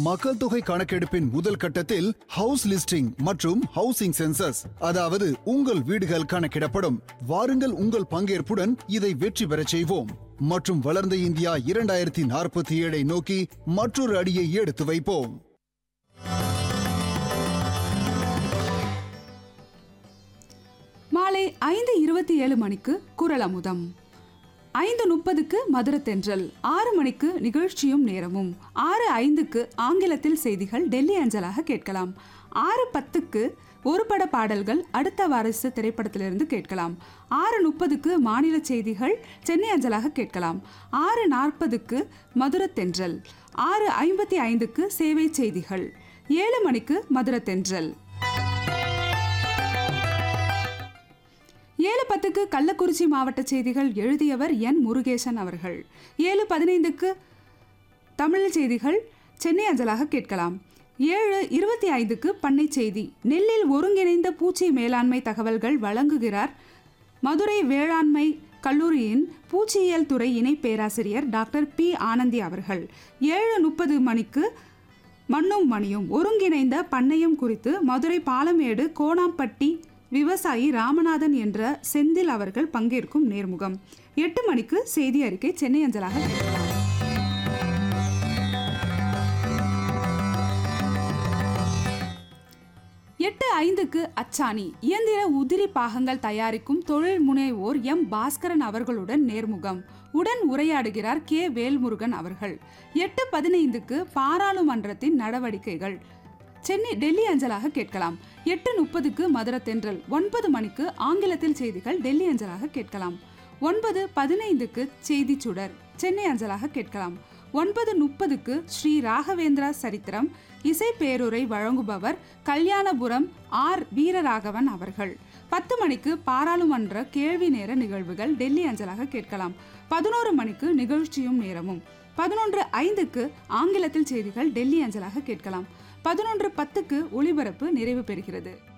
மக்கள் தொகை கணக்கெடுப்பின் முதல் கட்டத்தில் ஹவுஸ் லிஸ்டிங் மற்றும் ஹவுசிங் சென்சஸ் அதாவது உங்கள் வீடுகள் கணக்கிடப்படும் வாருங்கள் உங்கள் பங்கேற்புடன் இதை வெற்றி பெறச் செய்வோம் மற்றும் வளர்ந்த இந்தியா இரண்டாயிரத்தி நாற்பத்தி ஏழை நோக்கி மற்றொரு அடியை எடுத்து வைப்போம் மாலை ஐந்து இருபத்தி ஏழு மணிக்கு குரல் அமுதம் ஐந்து முப்பதுக்கு மதுரத்தென்றல் ஆறு மணிக்கு நிகழ்ச்சியும் நேரமும் ஆறு ஐந்துக்கு ஆங்கிலத்தில் செய்திகள் டெல்லி அஞ்சலாக கேட்கலாம் ஆறு பத்துக்கு ஒரு பட பாடல்கள் அடுத்த வாரிசு திரைப்படத்திலிருந்து கேட்கலாம் ஆறு முப்பதுக்கு மாநில செய்திகள் சென்னை அஞ்சலாக கேட்கலாம் ஆறு நாற்பதுக்கு மதுரத்தென்றல் ஆறு ஐம்பத்தி ஐந்துக்கு சேவை செய்திகள் ஏழு மணிக்கு மதுரத்தென்றல் ஏழு பத்துக்கு கள்ளக்குறிச்சி மாவட்ட செய்திகள் எழுதியவர் என் முருகேசன் அவர்கள் ஏழு பதினைந்துக்கு தமிழ் செய்திகள் சென்னை அஞ்சலாக கேட்கலாம் ஏழு இருபத்தி ஐந்துக்கு பண்ணை செய்தி நெல்லில் ஒருங்கிணைந்த பூச்சி மேலாண்மை தகவல்கள் வழங்குகிறார் மதுரை வேளாண்மை கல்லூரியின் பூச்சியியல் துறை இணை பேராசிரியர் டாக்டர் பி ஆனந்தி அவர்கள் ஏழு முப்பது மணிக்கு மண்ணும் மணியும் ஒருங்கிணைந்த பண்ணையம் குறித்து மதுரை பாலமேடு கோணாம்பட்டி விவசாயி ராமநாதன் என்ற செந்தில் அவர்கள் பங்கேற்கும் நேர்முகம் எட்டு மணிக்கு செய்தி அறிக்கை சென்னை அஞ்சலாக கேட்கலாம் எட்டு ஐந்துக்கு அச்சாணி இயந்திர உதிரி பாகங்கள் தயாரிக்கும் தொழில் முனைவோர் எம் பாஸ்கரன் அவர்களுடன் நேர்முகம் உடன் உரையாடுகிறார் கே வேல்முருகன் அவர்கள் எட்டு பதினைந்துக்கு பாராளுமன்றத்தின் நடவடிக்கைகள் சென்னை டெல்லி அஞ்சலாக கேட்கலாம் எட்டு முப்பதுக்கு மதுரத்தென்றல் ஒன்பது மணிக்கு ஆங்கிலத்தில் செய்திகள் டெல்லி அஞ்சலாக கேட்கலாம் ஒன்பது பதினைந்துக்கு செய்தி சுடர் சென்னை அஞ்சலாக கேட்கலாம் ஒன்பது முப்பதுக்கு ஸ்ரீ ராகவேந்திரா சரித்திரம் இசை பேருரை வழங்குபவர் கல்யாணபுரம் ஆர் வீரராகவன் அவர்கள் பத்து மணிக்கு பாராளுமன்ற கேள்வி நேர நிகழ்வுகள் டெல்லி அஞ்சலாக கேட்கலாம் பதினோரு மணிக்கு நிகழ்ச்சியும் நேரமும் பதினொன்று ஐந்துக்கு ஆங்கிலத்தில் செய்திகள் டெல்லி அஞ்சலாக கேட்கலாம் பதினொன்று பத்துக்கு ஒளிபரப்பு நிறைவு பெறுகிறது